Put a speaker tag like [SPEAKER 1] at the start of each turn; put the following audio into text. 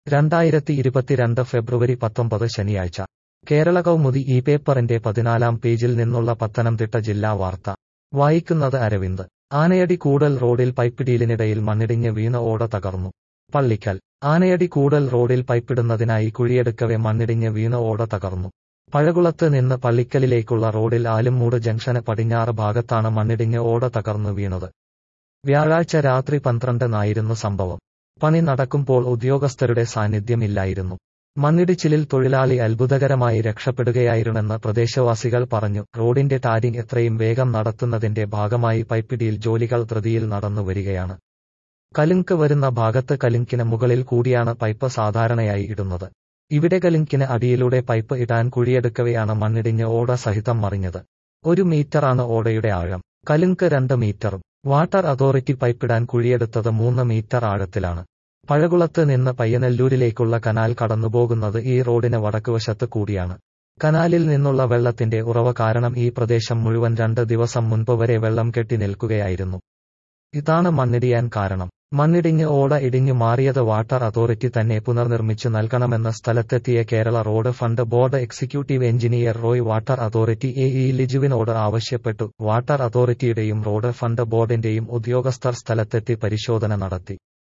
[SPEAKER 1] രണ്ടായിരത്തി ഇരുപത്തിരണ്ട് ഫെബ്രുവരി പത്തൊമ്പത് ശനിയാഴ്ച കേരള കൗമുദി ഈ പേപ്പറിന്റെ പതിനാലാം പേജിൽ നിന്നുള്ള പത്തനംതിട്ട ജില്ലാ വാർത്ത വായിക്കുന്നത് അരവിന്ദ് ആനയടി കൂടൽ റോഡിൽ പൈപ്പിടീലിനിടയിൽ മണ്ണിടിഞ്ഞ് വീണ ഓട തകർന്നു പള്ളിക്കൽ ആനയടി കൂടൽ റോഡിൽ പൈപ്പിടുന്നതിനായി കുഴിയെടുക്കവെ മണ്ണിടിഞ്ഞ് വീണ ഓട തകർന്നു പഴകുളത്ത് നിന്ന് പള്ളിക്കലിലേക്കുള്ള റോഡിൽ ആലുംമൂട് ജംഗ്ഷന് പടിഞ്ഞാറ് ഭാഗത്താണ് മണ്ണിടിഞ്ഞ് ഓട തകർന്നു വീണത് വ്യാഴാഴ്ച രാത്രി പന്ത്രണ്ടിനായിരുന്നു സംഭവം പണി നടക്കുമ്പോൾ ഉദ്യോഗസ്ഥരുടെ സാന്നിധ്യം ഇല്ലായിരുന്നു മണ്ണിടിച്ചിലിൽ തൊഴിലാളി അത്ഭുതകരമായി രക്ഷപ്പെടുകയായിരുന്നെന്ന് പ്രദേശവാസികൾ പറഞ്ഞു റോഡിന്റെ ടാരിങ് എത്രയും വേഗം നടത്തുന്നതിന്റെ ഭാഗമായി പൈപ്പിടിയിൽ ജോലികൾ ധൃതിയിൽ നടന്നു വരികയാണ് കലുങ്ക് വരുന്ന ഭാഗത്ത് കലുങ്കിന് മുകളിൽ കൂടിയാണ് പൈപ്പ് സാധാരണയായി ഇടുന്നത് ഇവിടെ കലുങ്കിന് അടിയിലൂടെ പൈപ്പ് ഇടാൻ കുഴിയെടുക്കവെയാണ് മണ്ണിടിഞ്ഞ് ഓട സഹിതം മറിഞ്ഞത് ഒരു മീറ്ററാണ് ഓടയുടെ ആഴം കലുങ്ക് രണ്ട് മീറ്ററും വാട്ടർ അതോറിറ്റി പൈപ്പിടാൻ കുഴിയെടുത്തത് മൂന്ന് മീറ്റർ ആഴത്തിലാണ് പഴകുളത്ത് നിന്ന് പയ്യനെല്ലൂരിലേക്കുള്ള കനാൽ കടന്നുപോകുന്നത് ഈ റോഡിന് വടക്കുവശത്ത് കൂടിയാണ് കനാലിൽ നിന്നുള്ള വെള്ളത്തിന്റെ ഉറവ കാരണം ഈ പ്രദേശം മുഴുവൻ രണ്ട് ദിവസം മുൻപ് വരെ വെള്ളം കെട്ടി നിൽക്കുകയായിരുന്നു ഇതാണ് മണ്ണിടിയാൻ കാരണം മണ്ണിടിഞ്ഞ് ഓട ഇടിഞ്ഞു മാറിയത് വാട്ടർ അതോറിറ്റി തന്നെ പുനർനിർമ്മിച്ചു നൽകണമെന്ന് സ്ഥലത്തെത്തിയ Kerala road fund board executive engineer Roy water authority A E ലിജുവിനോട് ആവശ്യപ്പെട്ടു വാട്ടർ അതോറിറ്റിയുടെയും റോഡ് ഫണ്ട് ബോർഡിന്റെയും ഉദ്യോഗസ്ഥർ സ്ഥലത്തെത്തി പരിശോധന നടത്തി